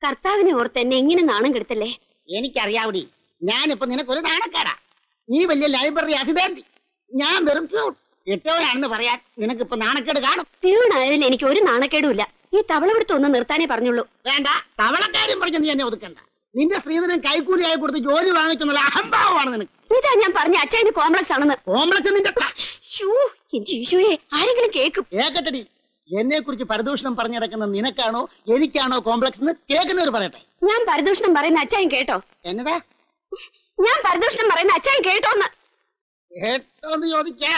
കർത്താവിനെ ഓർത്ത് എന്നെ ഇങ്ങനെ നാണം കെടുത്തല്ലേ എനിക്കറിയാവടി ഞാനിപ്പോ നിനക്കൊരു നാണക്കാരാ നീ വലിയ ലൈബ്രറി അസിഡന്റ് ഞാൻ വെറും പ്യൂൺ കെട്ടവനാണെന്ന് പറയാൻ നിനക്കിപ്പോ നാണക്കേട് കാണും പ്യൂണായതിൽ എനിക്ക് ഒരു നാണക്കേടുമില്ല ഈ തവളപിടുത്തം ഒന്ന് നിർത്താനേ പറഞ്ഞുള്ളൂ വേണ്ട തവളക്കാരും പറഞ്ഞ് നീ എന്നെ ഒതുക്കണ്ട നിന്റെ സ്ത്രീധനം കൈക്കൂലിയായി കൊടുത്ത് ജോലി വാങ്ങിക്കുന്നുള്ള അഹംഭാവമാണ് നിനക്ക് ഇതാ ഞാൻ പറഞ്ഞ അച്ഛന് കോംപ്ലക്സ് ആണെന്ന് കോംപ്ലക്സ് നിന്റെ ശ്ശൂ, എന്റെ ഈശോയെ ആരെങ്കിലും കേക്കും കേക്കട്ടടി എന്നെ കുറിച്ച് പരദൂഷണം പറഞ്ഞു നടക്കുന്ന നിനക്കാണോ എനിക്കാണോ കോംപ്ലക്സ് എന്ന് കേൾക്കുന്നവർ പറയട്ടെ ഞാൻ പരദൂഷണം പറയുന്ന അച്ഛൻ കേട്ടോ എന്നതാ ഞാൻ പരദൂഷണം പറയുന്ന അച്ഛൻ കേട്ടോന്ന് കേട്ടോന്ന് ചോദിക്കാ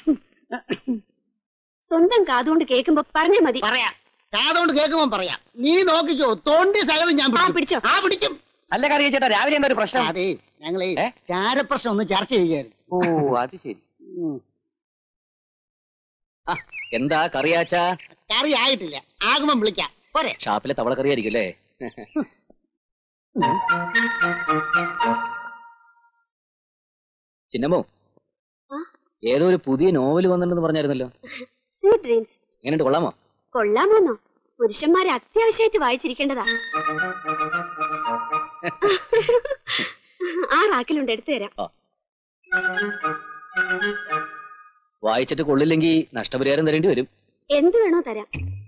സ്വന്തം കാതുകൊണ്ട് കേൾക്കുമ്പോ പറഞ്ഞാ മതി പറയാം കാതുകൊണ്ട് കേൾക്കുമ്പോ പറയാം നീ നോക്കിക്കോ തോണ്ടി സകലം ഞാൻ ആ, പിടിച്ചോ. ആ പിടിക്കും അല്ല കറിയ ചേട്ടാ രാവിലെ എന്താ ഒരു പ്രശ്നം അതെ ഞങ്ങളെ ഏ? ചാരപ്രശ്നം ഒന്ന് ചർച്ച ചെയ്യുകയായിരുന്നു ഓ അത് ശരി ഉം. ആ എന്താ കറിയാച്ചാ കറി ആയിട്ടില്ല ആകുമ്പം വിളിക്കാം പോരെ ഷാപ്പിലെ തവള കറി ആയിരിക്കും അല്ലേ ചിന്നമ്മോ ആ? ഏതോ ഒരു പുതിയ നോവൽ വന്നിട്ടുണ്ടെന്ന് പറഞ്ഞായിരുന്നല്ലോ സ്വീറ്റ് ഡ്രീംസ് എങ്ങനെയുണ്ട് കൊള്ളാമോ കൊള്ളാമോന്നോ പുരുഷന്മാരെ അത്യാവശ്യമായിട്ട് വായിച്ചിരിക്കേണ്ടതാ ആ റാക്കിലുണ്ട് എടുത്തു തരാം വായിച്ചിട്ട് കൊള്ളില്ലെങ്കിൽ നഷ്ടപരിഹാരം തരേണ്ടി വരും എന്ത് വേണോ തരാം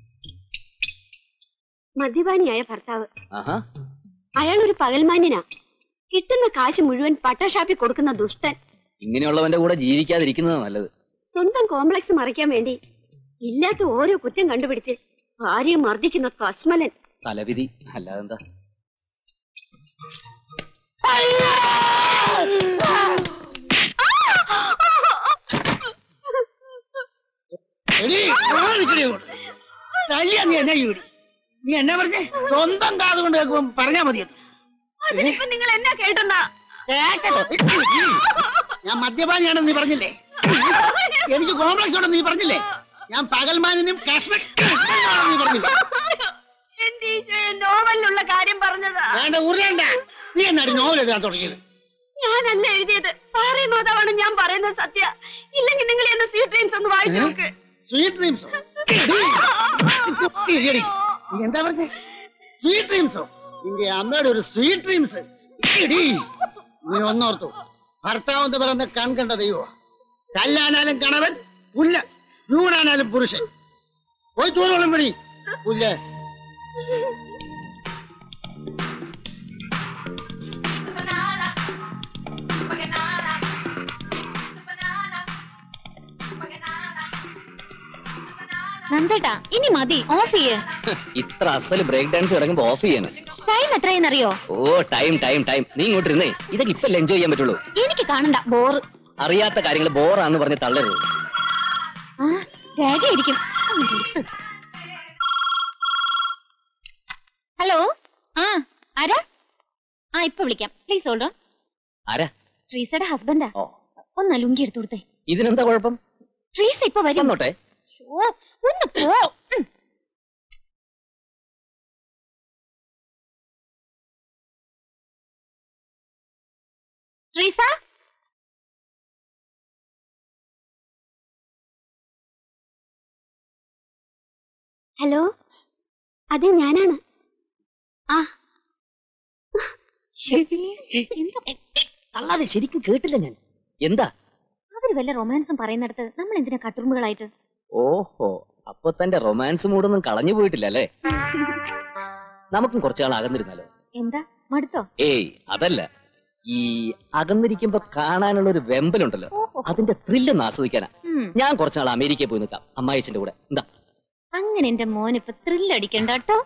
മദ്യപാനിയായ ഭർത്താവ് ആഹാ അയാൾ ഒരു പകൽമാന്യനാ കിട്ടുന്ന കാശ് മുഴുവൻ പട്ടഷാപ്പിൽ കൊടുക്കുന്ന ദുഷ്ടൻ ഇങ്ങനെയുള്ളവന്റെ കൂടെ ജീവിക്കാതിരിക്കുന്നതാ നല്ലത് സ്വന്തം കോംപ്ലക്സ് മറിക്കാൻ വേണ്ടി ഇല്ലാത്ത ഓരോ കുറ്റം കണ്ടുപിടിച്ച് ഭാര്യയെ മർദ്ദിക്കുന്ന കസ്മലൻ തലവിധി അല്ലാതെന്താ എടീ, മാറി നിക്കടി അങ്ങോട്ട്. തല്ലിയാ നീ എന്നെ ഈ വിളി. നീ എന്നെ പറഞ്ഞേ സ്വന്തം കാത് കൊണ്ട് കേൾക്കുമ്പോ പറഞ്ഞാ മതി അതിനിപ്പോ നിങ്ങൾ എന്നാ കേട്ടെന്നാ കേട്ടല്ലോ. ഞാൻ മദ്യപാനിയാണെന്ന് നീ പറഞ്ഞില്ലേ എനിക്ക് കോംപ്ലക്സ് ഉണ്ടെന്ന് നീ പറഞ്ഞില്ലേ ഞാൻ പകൽമാനും കാശ്മീർ നീ പറഞ്ഞില്ലേ എന്റെ ഈശോയെ നോവലിലുള്ള കാര്യം പറഞ്ഞതാ വേണ്ട ഉരുളണ്ട നീ എന്നാടി നോവൽ എഴുതാൻ തുടങ്ങിയത് ഞാനല്ല എഴുതിയത് പാറേ മാതാവാണ് ഞാൻ പറയുന്നത് സത്യ ഇല്ലെങ്കിൽ നിങ്ങൾ എന്നെ സ്വീറ്റ് ഡ്രീംസ് ഒന്ന് വായിച്ചു നോക്ക് സ്വീറ്റ് ഡ്രീംസോ നീ എന്താ പറഞ്ഞേ സ്വീറ്റ് ഡ്രീംസോ നിന്റെ അമ്മയുടെ ഒരു സ്വീറ്റ് ഡ്രീംസ് നീ ഒന്നോർത്തു ഭർത്താവ് എന്ന് പറയുന്ന കൺകണ്ട ദൈവം കല്ലാനാലും കണവൻ പുല്ല ൂണാനാലും പുരുഷൻ പോയി ചോറോളം പിടി പുല്ല് നന്ദേട്ടാ ഇനി മതി ഓഫ് ചെയ്യ് ഇത്ര അസല് ബ്രേക്ക് ഡാൻസ് ഇറങ്ങുമ്പോ ഓഫ് ചെയ്യണം ടൈം എത്രയെന്നറിയോ ഓ ടൈം ടൈം ടൈം നീ ഇങ്ങോട്ട് ഇരുന്നേ ഇതൊക്കെ ഇപ്പൊ എൻജോയ് ചെയ്യാൻ പറ്റുള്ളൂ എനിക്ക് കാണണ്ട ബോർ അറിയാത്ത കാര്യങ്ങൾ ബോറാന്ന് പറഞ്ഞ് തള്ളരുത് ആ രേഖയായിരിക്കും ഹലോ ആ ആരാ ആ ഇപ്പൊ വിളിക്കാം പ്ലീസ് ഹോൾഡ് ഓൺ ആരാ ട്രീസയുടെ ഹസ്ബൻഡാ ഓ ഒന്ന് ലുങ്കി എടുത്തു കൊടുത്തേ ഇതിനെന്താ കുഴപ്പം ട്രീസ ഇപ്പൊ വരും വന്നോട്ടെ ശ്ശോ, ഒന്ന് പോ ഉം. ട്രീസ ഹലോ അതെ ഞാനാണ് ആ എന്താ തള്ളാതെ ശരിക്കും കേട്ടില്ല ഞാൻ എന്താ അവര് വല്ല റൊമാൻസും പറയുന്നിടത്ത് നമ്മൾ എന്തിനാ കട്ടുറുമ്പുകളായിട്ട് ഓഹോ അപ്പൊ തന്റെ റൊമാൻസ് മൂടൊന്നും കളഞ്ഞു പോയിട്ടില്ല അല്ലേ നമുക്കും കുറച്ചാൾ അകന്നിരുന്നാലോ എന്താ മടുത്തോ ഏയ് അതല്ല ഈ അകന്നിരിക്കുമ്പോ കാണാനുള്ള ഒരു വെമ്പലുണ്ടല്ലോ ഓഹോ അതിന്റെ ത്രില്ലൊന്ന് ആസ്വദിക്കാനാ ഉം. ഞാൻ കുറച്ചാൾ അമേരിക്കയിൽ പോയി നിൽക്കാം അമ്മായിച്ചന്റെ കൂടെ എന്താ അങ്ങനെ എന്റെ മോൻ ഇപ്പൊ ത്രില്ലടിക്കണ്ട കേട്ടോ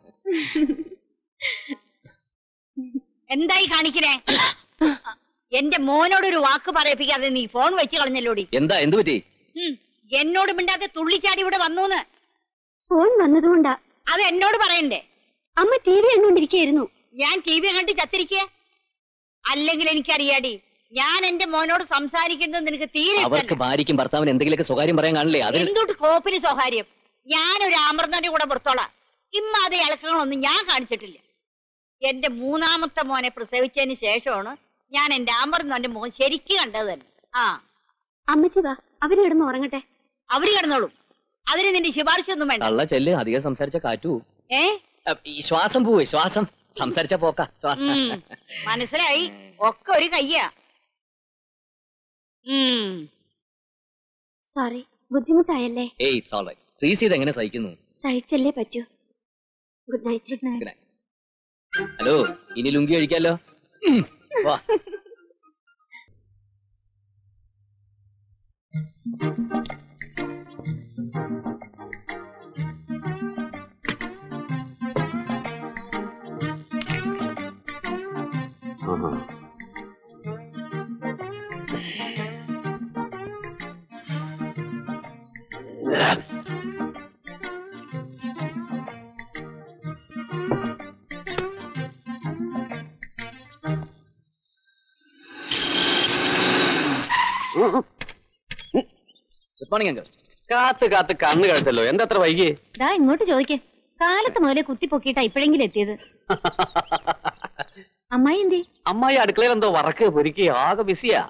എന്തായി കാണിക്കണേ എന്റെ മോനോട് ഒരു വാക്ക് പറയിപ്പിക്കാതെ നീ ഫോൺ വെച്ച് കളഞ്ഞല്ലോടി എന്താ എന്തു പറ്റി ഉം. എന്നോട് മിണ്ടാതെ തുള്ളിച്ചാടി ഇവിടെ വന്നൂന്ന് ഫോൺ വന്നതുകൊണ്ടാ അത് എന്നോട് പറയണ്ടേ അമ്മ ടി വി കണ്ടുകൊണ്ടിരിക്കുകയായിരുന്നു ഞാൻ ടി വി കണ്ട് ചത്തിരിക്കുക അല്ലെങ്കിൽ എനിക്കറിയാടി ഞാൻ എന്റെ മോനോട് സംസാരിക്കുന്നത് നിനക്ക് തീരെ അവർക്ക് ഇഷ്ടല്ല. ഭാര്യയ്ക്കും ഭർത്താവിന് എന്തെങ്കിലുമൊക്കെ സ്വകാര്യം പറയാൻ കാണില്ലേ അതിൽ എന്തുട്ട് കോപ്പിന് സ്വകാര്യം ഞാനൊരു ആമൃതന്റെ കൂടെ പുറത്തോളാം ഇമ്മാതെ ഇളക്കങ്ങളൊന്നും ഞാൻ കാണിച്ചിട്ടില്ല എന്റെ മൂന്നാമത്തെ മോനെ പ്രസവിച്ചതിന് ശേഷമാണ് ഞാൻ എന്റെ ആമൃതന്റെ മോൻ ശരിക്കും കണ്ടത് തന്നെ ആ അമ്മച്ചി വാ അവര് കിടന്ന് ഉറങ്ങട്ടെ അവര് കിടന്നോളും അതിന് നിന്റെ ശുപാർശ ഒന്നും വേണ്ട കള്ള ചെല്ല് അധികം സംസാരിച്ച കാറ്റു ഏ അ, ഈ ശ്വാസം പോവേ ശ്വാസം സംസാരിച്ച പോക്ക ഉം, മനസ്സിലായി ഒക്കെ ഒരു കയ്യാ ഉം സോറി ബുദ്ധിമുട്ടായല്ലേ ഏയ് ഇറ്റ്സ് ഓൾ റൈറ്റ് ട്രീസ് ചെയ്ത് എങ്ങനെ സഹിക്കുന്നു സഹിച്ചല്ലേ പറ്റൂ good night good night hello ഇനി ലുങ്കി കഴിക്കാലോ ഉം, വാ ഗുഡ് മോർണിംഗ് അങ്കിൾ കാത്ത് കാത്ത് കണ്ണ് കഴിച്ചല്ലോ എന്താ അത്ര വൈകി ദാ ഇങ്ങോട്ട് ചോദിക്കേ കാലത്ത് മുതലേ കുത്തിപ്പൊക്കിയിട്ടാ ഇപ്പോഴെങ്കിലും എത്തിയത് അമ്മായി എന്തേ അമ്മായി അടുക്കളയിൽ എന്തോ വറക്ക് പൊരിക്ക് ആകെ ബിസിയാ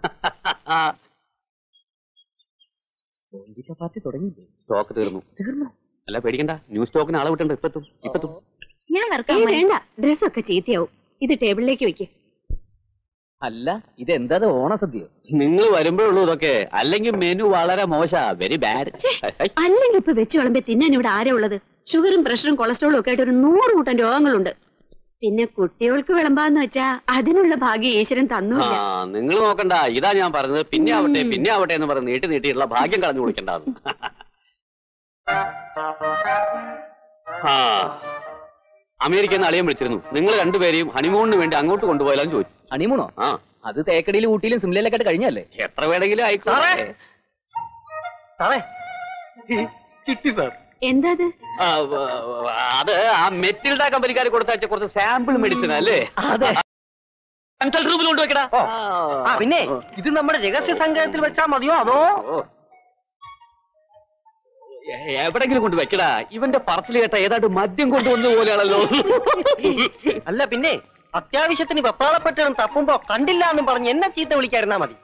പാർട്ടി തുടങ്ങി സ്റ്റോക്ക് തീർന്നു തീർന്നു അല്ല പേടിക്കണ്ട ന്യൂ സ്റ്റോക്കിന് ആളെ വിട്ടുണ്ട് ഇപ്പത്തും ഇപ്പത്തും ഞാൻ ഏയ് വറക്കാം വേണ്ട ഡ്രസ്സൊക്കെ ചീത്തയാവും ഇത് ടേബിളിലേക്ക് വെക്ക് അല്ല ഇതെന്താ ഓണസദ്യയോ നിങ്ങൾ വരുമ്പോഴുള്ളൂ ഇതൊക്കെ അല്ലെങ്കിൽ മെനു വളരെ മോശ വെരി ബാഡ് അല്ലെങ്കിൽ ഇപ്പൊ വെച്ച് വിളമ്പി തിന്നാൻ ഇവിടെ ആരാ ഉള്ളത് ഷുഗറും പ്രഷറും കൊളസ്ട്രോളും ഒക്കെ ആയിട്ട് ഒരു നൂറ് കൂട്ടം രോഗങ്ങളുണ്ട് പിന്നെ കുട്ടികൾക്ക് വിളമ്പാന്ന് വെച്ചാ അതിനുള്ള ഭാഗ്യം ഈശ്വരൻ ആ തന്നൂല്ല നിങ്ങൾ നോക്കണ്ട ഇതാ ഞാൻ പറഞ്ഞത് പിന്നെ ആവട്ടെ പിന്നെ ആവട്ടെ എന്ന് പറഞ്ഞ് നീട്ടി നീട്ടിയുള്ള ഭാഗ്യം കളഞ്ഞു കൊടുക്കണ്ടാന്ന് ആ അമേരിക്കയിൽ നിന്ന് അളിയൻ വിളിച്ചിരുന്നു നിങ്ങൾ രണ്ടുപേരെയും ഹണിമൂണിന് വേണ്ടി അങ്ങോട്ട് കൊണ്ടുപോയാലും ചോദിച്ചു ഹണിമൂണോ ആ അത് തേക്കടിയിലും ഊട്ടിയിലും സിംലയിലൊക്കെ ആയിട്ട് കഴിഞ്ഞല്ലേ എത്ര വേണമെങ്കിലും ആയിക്കോട്ടെ കിട്ടി സാർ എന്താ അത് ആ, വ- വ- അത് ആ മെറ്റിൽഡ കമ്പനിക്കാർ കൊടുത്തയച്ച കുറച്ച് സാമ്പിൾ മെഡിസിൻ അല്ലേ അതെ കൺസൾട്ട് റൂമിൽ കൊണ്ടുവെക്കടാ ആ പിന്നെ ഇത് നമ്മുടെ രഹസ്യ സംഘത്തിൽ വെച്ചാ മതിയോ അതോ എ- എവിടെങ്കിലും കൊണ്ട് വെക്കടാ ഇവന്റെ പറച്ചിൽ കേട്ട ഏതാണ്ട് മദ്യം കൊണ്ടുവന്ന പോലെയാണല്ലോ അല്ല പിന്നെ അത്യാവശ്യത്തിന് വെപ്രാളപ്പെട്ടിടും തപ്പുമ്പോ കണ്ടില്ല എന്നും പറഞ്ഞ് എന്നെ ചീത്ത വിളിക്കാതിരുന്നാ മതി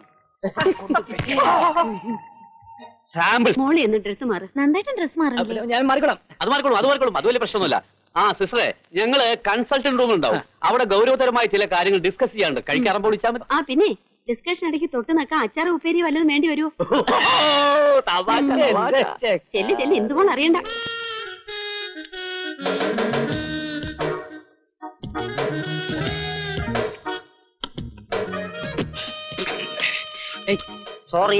സാമ്പിൾ മോളി എന്ന് ഡ്രസ്സ് മാറ് നന്നായിട്ട് ഡ്രസ് മാറണ്ടേ ഞാൻ മാറിക്കോളാം അത് മാറിക്കോളും അത് മാറിക്കോളും അത് വലിയ പ്രശ്നമൊന്നുമില്ല ആ സിസ്റ്ററെ ഞങ്ങള് കൺസൾട്ടന്റ് റൂമിൽ ഉണ്ടാവും അവിടെ ഗൗരവതരമായ ചില കാര്യങ്ങൾ ഡിസ്കസ് ചെയ്യാണ്ട് കഴിക്കാറുമ്പോൾ വിളിച്ചാൽ മതി ആ പിന്നെ ഡിസ്കഷൻ ഇടയ്ക്ക് തൊട്ട് നക്കാൻ അച്ചാർ ഉപ്പേരി വല്ലതും വേണ്ടി വരുമോ തമാശ, തമാശ. ചെല്ലി ചെല്ലി എന്തുപോലെ അറിയണ്ട സോറി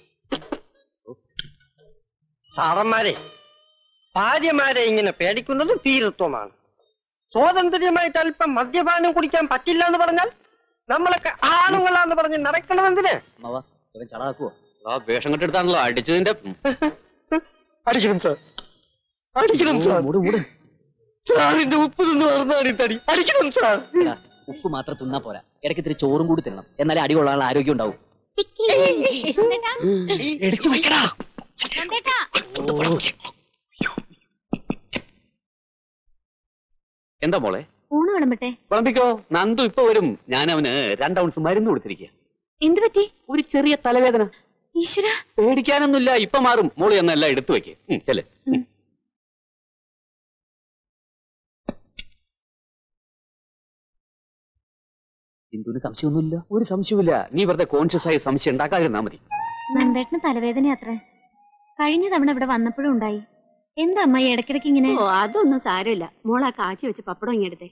സാറന്മാരെ ഭാര്യമാരെ ഇങ്ങനെ പേടിക്കുന്നത് ഭീരത്വമാണ് സ്വാതന്ത്ര്യമായിട്ട് അല്പം മദ്യപാനം കുടിക്കാൻ പറ്റില്ല എന്ന് പറഞ്ഞാൽ നമ്മളൊക്കെ ആണുങ്ങളാന്ന് പറഞ്ഞ് നടക്കണം എന്തിന് അമ്മാവ ഇവൻ ചളാക്കുവോ ആ വേഷം കെട്ടെടുത്താണല്ലോ അടിച്ചതിന്റെ ഉം. അടിക്കണം സാർ അടിക്കണം സാർ മൂട് മൂട് സാറിന്റെ ഉപ്പ് നിന്ന് വളർന്നാണ് ഈ തടി അടിക്കണം സാർ എടാ, ഉപ്പ് മാത്രം തിന്നാ പോരാ ഇടയ്ക്ക് ഇത്തിരി ചോറും കൂടി തിന്നണം എന്നാലേ അടി കൊള്ളാനുള്ള ആരോഗ്യം ഉണ്ടാവും എടുത്തു വെക്കടാ എന്താ മോളെ ഊണ് വിളമ്പട്ടെ വിളമ്പിക്കോ നന്ദു ഇപ്പൊ വരും ഞാൻ അവന് രണ്ട് ഔൺസ് മരുന്ന് കൊടുത്തിരിക്കുക എന്ത് പറ്റി ഒരു ചെറിയ തലവേദന ഈശ്വര പേടിക്കാനൊന്നുമില്ല ഇപ്പൊ മാറും മോള് എന്നെല്ലാം എടുത്തു വെക്ക് ഉം, ചെല്ല് ഉം. ബിന്ദുവിന് സംശയമൊന്നുമില്ല ഒരു സംശയമില്ല നീ വെറുതെ കോൺഷ്യസ് ആയി സംശയം ഉണ്ടാക്കാതിരുന്നാ മതി നന്ദേട്ടന് തലവേദന അത്രേ കഴിഞ്ഞ തവണ ഇവിടെ വന്നപ്പോഴും ഉണ്ടായി എന്താ അമ്മായി ഇടയ്ക്കിടയ്ക്ക് ഇങ്ങനെ ഓ അതൊന്നും സാരമില്ല മോളാ കാച്ചി വെച്ച് പപ്പടം ഇങ്ങെടുത്തേ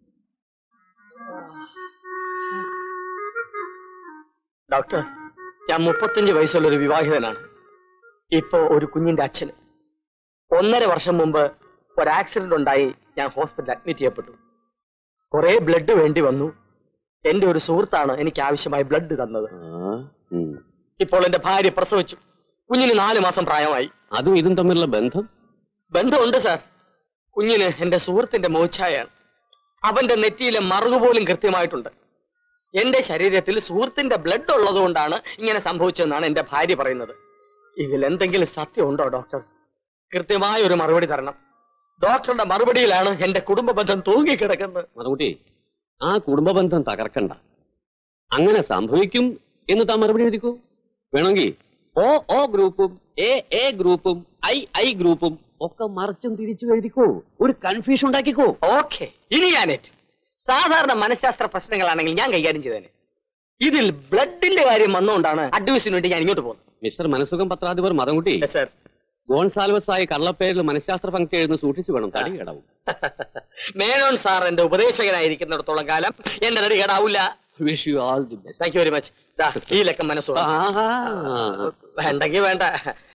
ഡോക്ടർ ഞാൻ മുപ്പത്തഞ്ച് വയസ്സുള്ള ഒരു വിവാഹിതനാണ് ഇപ്പോ ഒരു കുഞ്ഞിന്റെ അച്ഛന് ഒന്നര വർഷം മുമ്പ് ഒരു ആക്സിഡന്റ് ഉണ്ടായി ഞാൻ ഹോസ്പിറ്റലിൽ അഡ്മിറ്റ് ചെയ്യപ്പെട്ടു കുറെ ബ്ലഡ് വേണ്ടി വന്നു എന്റെ ഒരു സുഹൃത്താണ് എനിക്ക് ആവശ്യമായ ബ്ലഡ് തന്നത് ഉം. ഇപ്പോൾ എന്റെ ഭാര്യ പ്രസവിച്ചു കുഞ്ഞിന് നാല് മാസം പ്രായമായി അതും ഇതും തമ്മിലുള്ള ബന്ധം ബന്ധമുണ്ട് സാർ കുഞ്ഞിന് എന്റെ സുഹൃത്തിന്റെ മോച്ചായാണ് അവന്റെ നെറ്റിയിലെ മറുകു പോലും കൃത്യമായിട്ടുണ്ട് എന്റെ ശരീരത്തിൽ സുഹൃത്തിന്റെ ബ്ലഡ് ഉള്ളതുകൊണ്ടാണ് ഇങ്ങനെ സംഭവിച്ചതെന്നാണ് എന്റെ ഭാര്യ പറയുന്നത് ഇതിൽ എന്തെങ്കിലും സത്യമുണ്ടോ ഡോക്ടർ കൃത്യമായ ഒരു മറുപടി തരണം ഡോക്ടറുടെ മറുപടിയിലാണ് എന്റെ കുടുംബ ബന്ധം തൂങ്ങിക്കിടക്കുന്നത് അതുകൂട്ടി ആ കുടുംബ ബന്ധം തകർക്കണ്ട അങ്ങനെ സംഭവിക്കും എന്ന് താൻ മറുപടി എഴുതിക്കൂ വേണമെങ്കിൽ ഓ ഓ ഗ്രൂപ്പും എ എ ഗ്രൂപ്പും ഐ ഐ ഗ്രൂപ്പും ഒക്കെ മറിച്ചും തിരിച്ചു എഴുതിക്കോ ഒരു കൺഫ്യൂഷൻ ഉണ്ടാക്കിക്കോ ഓക്കെ ഇനി ഞാനേറ്റ് സാധാരണ മനഃശാസ്ത്ര പ്രശ്നങ്ങളാണെങ്കിൽ ഞാൻ കൈകാര്യം ചെയ്തേനെ ഇതിൽ ബ്ലഡിന്റെ കാര്യം വന്നുകൊണ്ടാണ് അഡ്വൈസിന് വേണ്ടി ഞാൻ ഇങ്ങോട്ട് പോകുന്നത് മിസ്റ്റർ മനസുഖം പത്രാധിപർ മതംകുട്ടി സർ ഗോൺസാൽവസ് ആയി കള്ളപ്പേരിൽ മനഃശാസ്ത്ര പങ്ക്തി എഴുതുന്ന സൂക്ഷിച്ചു വേണം തടി കേടാവും മേനോൻ സാർ എന്റെ ഉപദേശകനായിരിക്കുന്നിടത്തോളം കാലം എന്റെ തടി കേടാവൂല wish you all the best thank you very much ഈ ലക്കം മനസ്സോ വേണ്ടെങ്കിൽ വേണ്ട